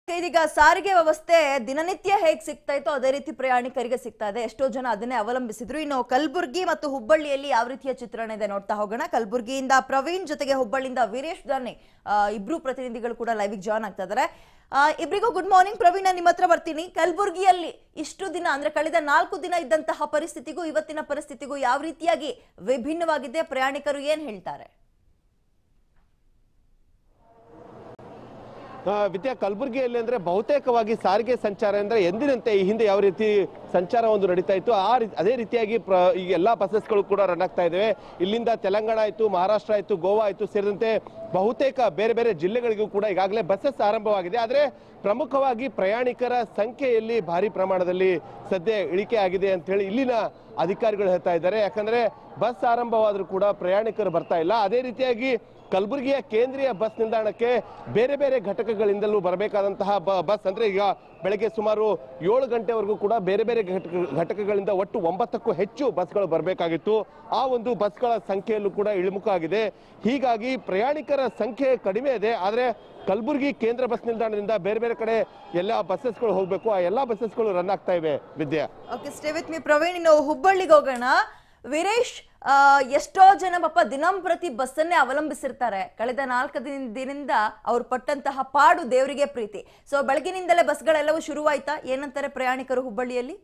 ಇದೀಗ ಸಾರಿಗೆ ವ್ಯವಸ್ಥೆ ದಿನನಿತ್ಯ ಹೇಗೆ ಸಿಗ್ತಾ ಇತ್ತು ಅದೇ ರೀತಿ ಪ್ರಯಾಣಿಕರಿಗೆ ಸಿಗ್ತಾ ಇದೆ ಎಷ್ಟೋ ಜನ ಅದನ್ನೇ ಅವಲಂಬಿಸಿದ್ರು ಇನ್ನು ಕಲಬುರ್ಗಿ ಮತ್ತು ಹುಬ್ಬಳ್ಳಿಯಲ್ಲಿ ಯಾವ ರೀತಿಯ ಚಿತ್ರಣ ಇದೆ ನೋಡ್ತಾ ಹೋಗೋಣ ಕಲಬುರ್ಗಿಯಿಂದ ಪ್ರವೀಣ್ ಜೊತೆಗೆ ಹುಬ್ಬಳ್ಳಿಯಿಂದ ವೀರೇಶ್ ದಾನಿ ಆ, ಇಬ್ರು ಪ್ರತಿನಿಧಿಗಳು ಕೂಡ ಲೈವ್ ಜಾಯ್ನ್ ಆಗ್ತಾ ಇದ್ದಾರೆ ಆ, ಇಬ್ರಿಗೂ ಗುಡ್ ಮಾರ್ನಿಂಗ್ ಪ್ರವೀಣ್ ನಾನು ನಿಮ್ಮ ಹತ್ರ ಬರ್ತೀನಿ ಕಲಬುರ್ಗಿಯಲ್ಲಿ ಇಷ್ಟು ದಿನ ಅಂದ್ರೆ ಕಳೆದ ನಾಲ್ಕು ದಿನ ಇದ್ದಂತಹ ಪರಿಸ್ಥಿತಿಗೂ ಇವತ್ತಿನ ಪರಿಸ್ಥಿತಿಗೂ ಯಾವ ರೀತಿಯಾಗಿ ವಿಭಿನ್ನವಾಗಿದೆ ಪ್ರಯಾಣಿಕರು ಏನ್ ಹೇಳ್ತಾರೆ ಆ, ವಿದ್ಯಾ ಕಲಬುರಗಿಯಲ್ಲಿ ಅಂದ್ರೆ ಬಹುತೇಕವಾಗಿ ಸಾರಿಗೆ ಸಂಚಾರ ಅಂದ್ರೆ ಎಂದಿನಂತೆ ಈ ಹಿಂದೆ ಯಾವ ರೀತಿ ಸಂಚಾರ ಒಂದು ನಡೀತಾ ಇತ್ತು ಆ ರೀ- ಅದೇ ರೀತಿಯಾಗಿ ಪ್ರ ಈಗ ಎಲ್ಲಾ ಬಸ್ಸಸ್ಗಳು ಕೂಡ ರನ್ ಆಗ್ತಾ ಇದಾವೆ ಇಲ್ಲಿಂದ ತೆಲಂಗಾಣ ಆಯ್ತು ಮಹಾರಾಷ್ಟ್ರ ಆಯ್ತು ಗೋವಾ ಆಯ್ತು ಸೇರಿದಂತೆ ಬಹುತೇಕ ಬೇರೆ ಬೇರೆ ಜಿಲ್ಲೆಗಳಿಗೂ ಕೂಡ ಈಗಾಗಲೇ ಬಸ್ಸಸ್ ಆರಂಭವಾಗಿದೆ ಆದ್ರೆ ಪ್ರಮುಖವಾಗಿ ಪ್ರಯಾಣಿಕರ ಸಂಖ್ಯೆಯಲ್ಲಿ ಭಾರಿ ಪ್ರಮಾಣದಲ್ಲಿ ಸದ್ಯ ಇಳಿಕೆ ಆಗಿದೆ ಅಂತ ಹೇಳಿ ಇಲ್ಲಿನ ಅಧಿಕಾರಿಗಳು ಹೇಳ್ತಾ ಇದ್ದಾರೆ ಯಾಕಂದ್ರೆ ಬಸ್ ಆರಂಭವಾದ್ರೂ ಕೂಡ ಪ್ರಯಾಣಿಕರು ಬರ್ತಾ ಇಲ್ಲ ಅದೇ ರೀತಿಯಾಗಿ ಕಲಬುರಗಿಯ ಕೇಂದ್ರೀಯ ಬಸ್ ನಿಲ್ದಾಣಕ್ಕೆ ಬೇರೆ ಬೇರೆ ಘಟಕಗಳಿಂದಲೂ ಬರಬೇಕಾದಂತಹ ಬ- ಬಸ್ ಅಂದ್ರೆ ಈಗ ಬೆಳಗ್ಗೆ ಸುಮಾರು ಏಳು ಗಂಟೆವರೆಗೂ ಕೂಡ ಬೇರೆ ಬೇರೆ ಘಟಕ ಘಟಕಗಳಿಂದ ಒಟ್ಟು ಒಂಬತ್ತಕ್ಕೂ ಹೆಚ್ಚು ಬಸ್ಗಳು ಬರಬೇಕಾಗಿತ್ತು ಆ ಒಂದು ಬಸ್ಗಳ ಸಂಖ್ಯೆಯಲ್ಲೂ ಕೂಡ ಇಳಿಮುಖ ಆಗಿದೆ ಹೀಗಾಗಿ ಪ್ರಯಾಣಿಕರ ಸಂಖ್ಯೆ ಕಡಿಮೆ ಇದೆ ಆದ್ರೆ ಕಲಬುರಗಿ ಕೇಂದ್ರ ಬಸ್ ನಿಲ್ದಾಣದಿಂದ ಬೇರೆ ಬೇರೆ ಕಡೆ ಎಲ್ಲ ಬಸ್ಸಸ್ಗಳು ಹೋಗ್ಬೇಕು ಆ ಎಲ್ಲಾ ಬಸ್ಸಸ್ಗಳು ರನ್ ಆಗ್ತಾ ಇವೆ Vidya okay stay with me Praveen ಇನ್ನು ಹುಬ್ಬಳ್ಳಿಗೆ ಹೋಗೋಣ ವೀರೇಶ್ ಆ, ಎಷ್ಟೋ ಜನ ಪಾಪ ದಿನಂಪ್ರತಿ ಬಸ್ಸನ್ನೇ ಅವಲಂಬಿಸಿರ್ತಾರೆ ಕಳೆದ ನಾಲ್ಕು ದಿನ ದಿನದಿಂದ ಅವ್ರು ಪಟ್ಟಂತಹ ಪಾಡು ದೇವರಿಗೆ ಪ್ರೀತಿ ಸೊ ಬೆಳಗಿನಿಂದಲೇ ಬಸ್ಗಳೆಲ್ಲವೂ ಶುರುವಾಯ್ತಾ ಏನಂತಾರೆ ಪ್ರಯಾಣಿಕರು ಹುಬ್ಬಳ್ಳಿಯಲ್ಲಿ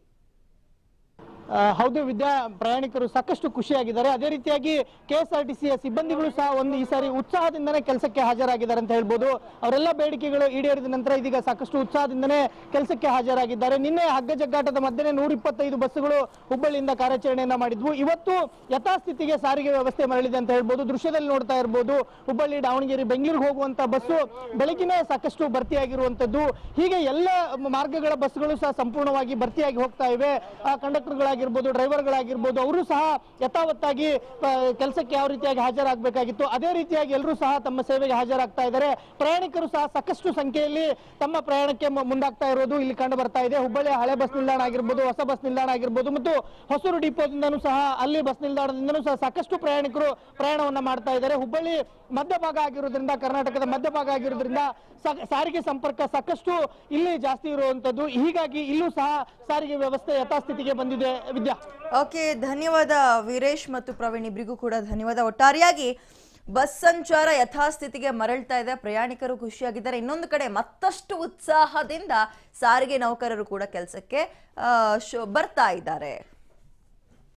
ಆ, ಹೌದು ವಿದ್ಯಾ ಪ್ರಯಾಣಿಕರು ಸಾಕಷ್ಟು ಖುಷಿಯಾಗಿದ್ದಾರೆ ಅದೇ ರೀತಿಯಾಗಿ ಕೆ ಎಸ್ ಆರ್ ಟಿ ಸಿಯ ಸಿಬ್ಬಂದಿಗಳು ಸಹ ಒಂದು ಈ ಸಾರಿ ಉತ್ಸಾಹದಿಂದನೇ ಕೆಲಸಕ್ಕೆ ಹಾಜರಾಗಿದ್ದಾರೆ ಅಂತ ಹೇಳ್ಬೋದು ಅವರೆಲ್ಲ ಬೇಡಿಕೆಗಳು ಈಡೇರಿದ ನಂತರ ಇದೀಗ ಸಾಕಷ್ಟು ಉತ್ಸಾಹದಿಂದನೇ ಕೆಲಸಕ್ಕೆ ಹಾಜರಾಗಿದ್ದಾರೆ ನಿನ್ನೆ ಹಗ್ಗ ಜಗ್ಗಾಟದ ಮಧ್ಯೆ ನೂರ ಇಪ್ಪತ್ತೈದು ಬಸ್ಸುಗಳು ಹುಬ್ಬಳ್ಳಿಯಿಂದ ಕಾರ್ಯಾಚರಣೆಯನ್ನ ಮಾಡಿದ್ವು ಇವತ್ತು ಯಥಾಸ್ಥಿತಿಗೆ ಸಾರಿಗೆ ವ್ಯವಸ್ಥೆ ಮರಳಿದೆ ಅಂತ ಹೇಳ್ಬೋದು ದೃಶ್ಯದಲ್ಲಿ ನೋಡ್ತಾ ಇರ್ಬೋದು ಹುಬ್ಬಳ್ಳಿ ದಾವಣಗೆರೆ ಬೆಂಗಳೂರಿಗೆ ಹೋಗುವಂತ ಬಸ್ಸು ಬೆಳಗಿನ ಸಾಕಷ್ಟು ಭರ್ತಿಯಾಗಿರುವಂತದ್ದು ಹೀಗೆ ಎಲ್ಲ ಮಾರ್ಗಗಳ ಬಸ್ಗಳು ಸಹ ಸಂಪೂರ್ಣವಾಗಿ ಭರ್ತಿಯಾಗಿ ಹೋಗ್ತಾ ಇವೆ ಆ ಕಂಡಕ್ಟರ್ಗಳಾಗಿರ್ಬೋದು ಡ್ರೈವರ್ಗಳಾಗಿರ್ಬೋದು ಅವರು ಸಹ ಯಥಾವತ್ತಾಗಿ ಕೆಲಸಕ್ಕೆ ಯಾವ ರೀತಿಯಾಗಿ ಹಾಜರಾಗಬೇಕಾಗಿತ್ತು ಅದೇ ರೀತಿಯಾಗಿ ಎಲ್ಲರೂ ಸಹ ತಮ್ಮ ಸೇವೆಗೆ ಹಾಜರಾಗ್ತಾ ಇದ್ದಾರೆ ಪ್ರಯಾಣಿಕರು ಸಹ ಸಾಕಷ್ಟು ಸಂಖ್ಯೆಯಲ್ಲಿ ತಮ್ಮ ಪ್ರಯಾಣಕ್ಕೆ ಮು- ಮುಂದಾಗ್ತಾ ಇರೋದು ಇಲ್ಲಿ ಕಂಡು ಬರ್ತಾ ಇದೆ ಹುಬ್ಬಳ್ಳಿಯ ಹಳೆ ಬಸ್ ನಿಲ್ದಾಣ ಆಗಿರ್ಬೋದು ಹೊಸ ಬಸ್ ನಿಲ್ದಾಣ ಆಗಿರ್ಬೋದು ಮತ್ತು ಹೊಸೂರು ಡಿಪೋದಿಂದನೂ ಸಹ ಅಲ್ಲಿ ಬಸ್ ನಿಲ್ದಾಣದಿಂದನೂ ಸಹ ಸಾಕಷ್ಟು ಪ್ರಯಾಣಿಕರು ಪ್ರಯಾಣವನ್ನ ಮಾಡ್ತಾ ಇದ್ದಾರೆ ಹುಬ್ಬಳ್ಳಿ ಮಧ್ಯಭಾಗ ಆಗಿರೋದ್ರಿಂದ ಕರ್ನಾಟಕದ ಮಧ್ಯಭಾಗ ಆಗಿರೋದ್ರಿಂದ ಸಾ- ಸಾರಿಗೆ ಸಂಪರ್ಕ ಸಾಕಷ್ಟು ಇಲ್ಲಿ ಜಾಸ್ತಿ ಇರುವಂತದ್ದು ಹೀಗಾಗಿ ಇಲ್ಲೂ ಸಹ ಸಾರಿಗೆ ವ್ಯವಸ್ಥೆ ಯಥಾಸ್ಥಿತಿಗೆ ಬಂದಿದೆ ವಿದ್ಯಾ ಓಕೆ ಧನ್ಯವಾದ ವೀರೇಶ್ ಮತ್ತು ಪ್ರವೀಣ್ ಇಬ್ರಿಗೂ ಕೂಡ ಧನ್ಯವಾದ ಒಟ್ಟಾರೆಯಾಗಿ ಬಸ್ ಸಂಚಾರ ಯಥಾಸ್ಥಿತಿಗೆ ಮರಳ್ತಾ ಇದೆ ಪ್ರಯಾಣಿಕರು ಖುಷಿಯಾಗಿದ್ದಾರೆ ಇನ್ನೊಂದು ಕಡೆ ಮತ್ತಷ್ಟು ಉತ್ಸಾಹದಿಂದ ಸಾರಿಗೆ ನೌಕರರು ಕೂಡ ಕೆಲಸಕ್ಕೆ ಬರ್ತಾ ಇದ್ದಾರೆ